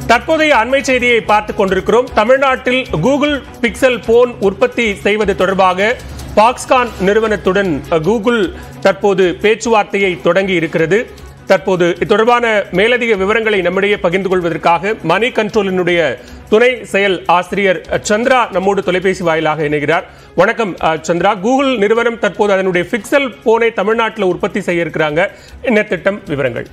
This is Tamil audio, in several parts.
தற்போதைய அண்மை செய்தியை பார்த்துக் கொண்டிருக்கிறோம் தமிழ்நாட்டில் கூகுள் பிக்சல் போன் உற்பத்தி செய்வது தொடர்பாக பாக்ஸ்கான் நிறுவனத்துடன் கூகுள் தற்போது பேச்சுவார்த்தையை தொடங்கி இருக்கிறது தற்போது இது தொடர்பான மேலதிக விவரங்களை நம்மிடையே பகிர்ந்து கொள்வதற்காக மணி கண்ட்ரோலினுடைய துணை செயல் ஆசிரியர் சந்திரா நம்மோடு தொலைபேசி வாயிலாக இணைகிறார் வணக்கம் அஹ், சந்திரா கூகுள் நிறுவனம் தற்போது அதனுடைய பிக்சல் போனை தமிழ்நாட்டில் உற்பத்தி செய்ய இருக்கிறாங்க என்ன திட்டம் விவரங்கள்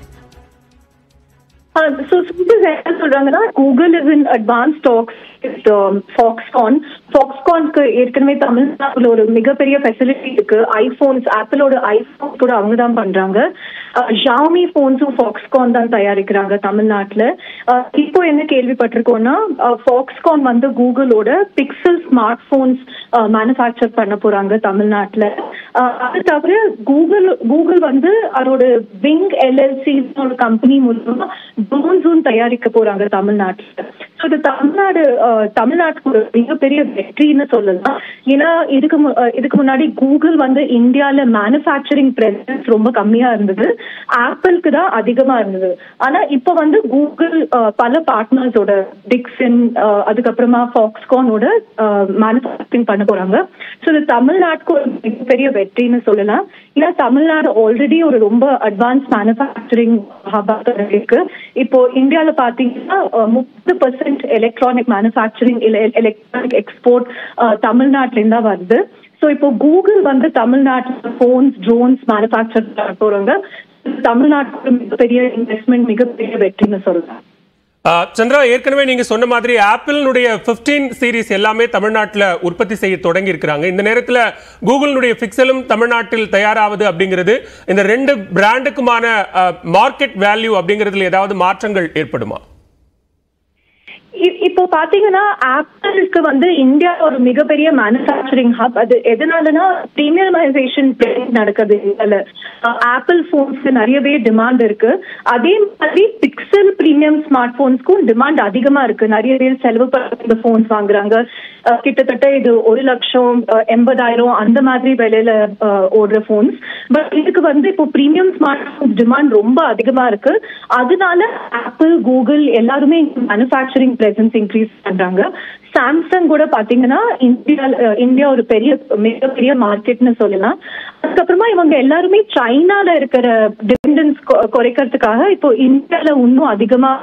ஸோ என்ன சொல்றாங்கன்னா Google is in advance talks Foxconn ஃபாக்ஸ்கான்க்கு ஏற்கனவே தமிழ்நாட்டில் ஒரு மிகப்பெரிய ஃபெசிலிட்டி இருக்கு ஐபோன்ஸ் ஆப்பிளோட ஐபோன் கூட அவங்க தான் பண்றாங்க ஷாமி போன்ஸும் ஃபாக்ஸ்கான் தான் தயாரிக்கிறாங்க தமிழ்நாட்டில் இப்போ என்ன கேள்விப்பட்டிருக்கோம்னா ஃபாக்ஸ்கான் வந்து கூகுளோட பிக்சல் ஸ்மார்ட் போன்ஸ் மேனுஃபேக்சர் பண்ண போறாங்க தமிழ்நாட்டில் அது தவிர கூகுள் கூகுள் வந்து அதோட விங் எல்எல்சி ஒரு கம்பெனி மூலமா ட்ரோன்ஸும் தயாரிக்க போறாங்க தமிழ்நாட்டில் ஸோ இது தமிழ்நாடு அஹ், தமிழ்நாட்டுக்கு ஒரு மிகப்பெரிய வெற்றின்னு சொல்லலாம் ஏன்னா இதுக்கு மு- அஹ், இதுக்கு முன்னாடி கூகுள் வந்து இந்தியால மேனுஃபேக்சரிங் பிரசன்ஸ் ரொம்ப கம்மியா இருந்தது ஆப்பிளுக்கு தான் அதிகமா இருந்தது ஆனா இப்போ வந்து கூகுள் அஹ், பல பார்ட்னர்ஸோட டிக்சன் அஹ், அதுக்கப்புறமா ஃபாக்ஸ்கானோட மேனுஃபேக்சரிங் பண்ண போறாங்க ஸோ இது தமிழ்நாட்டுக்கு ஒரு மிகப்பெரிய வெற்றின்னு சொல்லலாம் ஏன்னா தமிழ்நாடு ஆல்ரெடி ஒரு ரொம்ப அட்வான்ஸ் மேனுஃபேக்சரிங் ஹபாக இருக்கு இப்போ இந்தியாவில் பார்த்தீங்கன்னா முப்பது percent electronic manufacturing electronic export தமிழ்நாட்டிலேருந்து தான் வருது ஸோ இப்போ கூகுள் வந்து தமிழ்நாட்டில் ஃபோன்ஸ் ட்ரோன்ஸ் மேனுஃபேக்சர் பண்ண போறாங்க தமிழ்நாட்டுக்கு ஒரு மிகப்பெரிய இன்வெஸ்ட்மெண்ட் மிகப்பெரிய வெற்றின்னு சொல்லலாம் ஆஹ் சந்திரா ஏற்கனவே நீங்க சொன்ன மாதிரி ஆப்பிளினுடைய 15 சீரிஸ் எல்லாமே தமிழ்நாட்டில் உற்பத்தி செய்ய தொடங்கி இருக்கிறாங்க இந்த நேரத்தில் கூகுளினுடைய பிக்சலும் தமிழ்நாட்டில் தயாராவது அப்படிங்கிறது இந்த ரெண்டு பிராண்டுக்குமான மார்க்கெட் வேல்யூ அப்படிங்கிறதுல ஏதாவது மாற்றங்கள் ஏற்படுமா இ- இப்போ பாத்தீங்கன்னா ஆப்பிளுக்கு வந்து இந்தியா ஒரு மிகப்பெரிய மேனுஃபேக்சரிங் ஹப் அது எதனாலனா பிரீமியமைசேஷன் நடக்குது இந்தியால ஆப்பிள் போன்ஸ்க்கு நிறையவே டிமாண்ட் இருக்கு அதே மாதிரி பிக்சல் பிரீமியம் ஸ்மார்ட் போன்ஸ்க்கும் டிமாண்ட் அதிகமா இருக்கு நிறைய பேர் செலவு பண்ணி இந்த போன்ஸ் வாங்குறாங்க அஹ், கிட்டத்தட்ட இது ஒரு லட்சம் அஹ், எண்பதாயிரம் அந்த மாதிரி விலையில அஹ், ஓடுற போன்ஸ் பட் இதுக்கு வந்து இப்போ பிரீமியம் ஸ்மார்ட் போன்ஸ் டிமாண்ட் ரொம்ப அதிகமா இருக்கு அதனால ஆப்பிள் கூகுள் எல்லாருமே மேனுஃபேக்சரிங் பிரசன்ஸ் இன்க்ரீஸ் பண்றாங்க சாம்சங் கூட பாத்தீங்கன்னா இந்தியா அஹ், இந்தியா ஒரு பெரிய மிகப்பெரிய மார்க்கெட்னு சொல்லலாம் அதுக்கப்புறமா இவங்க எல்லாருமே சைனால இருக்கிற டிபெண்டன்ஸ் குறைக்கிறதுக்காக இப்போ இந்தியால இன்னும் அதிகமா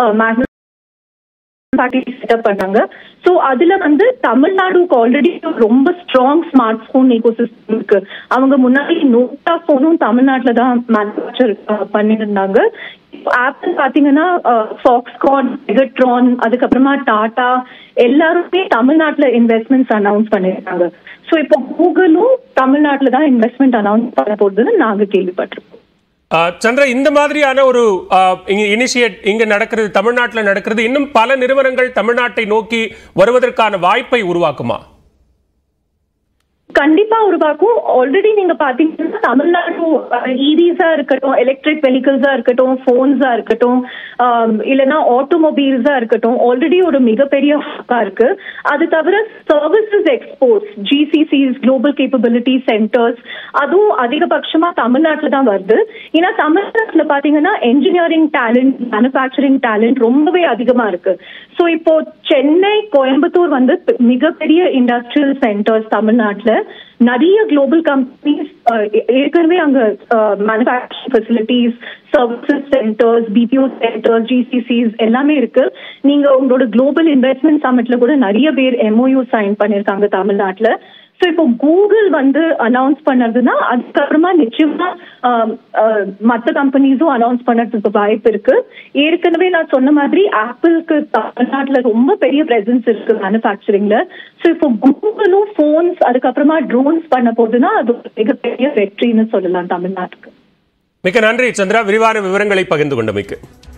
செட்டப் பண்ணாங்க சோ அதுல வந்து தமிழ்நாடுக்கு ஆல்ரெடி ரொம்ப strong smart phone eco system இருக்கு அவங்க முன்னாடி நோட்டா போனும் தமிழ்நாட்டுல தான் மேனுஃபேக்சர் பண்ணிருந்தாங்க ஆப்பிள் பாத்தீங்கன்னா ஃபாக்ஸ்கான் மெகட்ரான் அதுக்கப்புறமா டாடா எல்லாருமே தமிழ்நாட்டுல இன்வெஸ்ட்மெண்ட்ஸ் அனௌன்ஸ் பண்ணிருக்காங்க சோ இப்போ கூகுளும் தமிழ்நாட்டுல தான் இன்வெஸ்ட்மெண்ட் அனௌன்ஸ் பண்ண போகுதுன்னு நாங்க கேள்விப்பட்டிருக்கோம் ஆஹ் சந்திரா இந்த மாதிரியான ஒரு இனிஷியேட் இங்க நடக்கிறது தமிழ்நாட்டில் நடக்கிறது இன்னும் பல நிறுவனங்கள் தமிழ்நாட்டை நோக்கி வருவதற்கான வாய்ப்பை உருவாக்குமா கண்டிப்பா உருவாக்கும் ஆல்ரெடி நீங்க பாத்தீங்கன்னா தமிழ்நாடு இவிஸா இருக்கட்டும் எலக்ட்ரிக் வெஹிக்கிள்ஸா இருக்கட்டும் போன்ஸா இருக்கட்டும் ஆம், இல்லைன்னா ஆட்டோமொபைல்ஸா இருக்கட்டும் ஆல்ரெடி ஒரு மிகப்பெரிய ஹப்பா இருக்கு அது தவிர services exports GCCs global capability centres அதுவும் அதிகபட்சமா தமிழ்நாட்டுல தான் வருது ஏன்னா தமிழ்நாட்டுல பாத்தீங்கன்னா என்ஜினியரிங் டேலண்ட் மேனுஃபேக்சரிங் டேலண்ட் ரொம்பவே அதிகமா இருக்கு ஸோ இப்போ சென்னை கோயம்புத்தூர் வந்து மிகப்பெரிய இண்டஸ்ட்ரியல் சென்டர்ஸ் தமிழ்நாட்டுல நிறைய குளோபல் கம்பெனிஸ் ஏற்கனவே அங்க manufacturing facilities services centres BPO centres GCCs எல்லாமே இருக்கு நீங்க உங்களோட குளோபல் இன்வெஸ்ட்மெண்ட் சமிட்ல கூட நிறைய பேர் எம்ஓயூ சைன் பண்ணிருக்காங்க தமிழ்நாட்டுல ஸோ இப்போ கூகுள் வந்து அனௌன்ஸ் பண்ணதுன்னா அதுக்கப்புறமா நிச்சயமா மற்ற கம்பெனிஸும் அனௌன்ஸ் பண்ணதுக்கு வாய்ப்பு இருக்கு ஏற்கனவே நான் சொன்ன மாதிரி ஆப்பிளுக்கு தமிழ்நாட்டுல ரொம்ப பெரிய பிரசன்ஸ் இருக்கு மேனுஃபேக்சரிங்ல ஸோ இப்போ கூகுளும் ஃபோன்ஸ் அதுக்கப்புறமா ட்ரோன்ஸ் பண்ண போதுன்னா அது ஒரு மிகப்பெரிய வெற்றின்னு சொல்லலாம் தமிழ்நாட்டுக்கு மிக்க நன்றி சந்திரா விரிவான விவரங்களை பகிர்ந்து கொண்டமைக்கு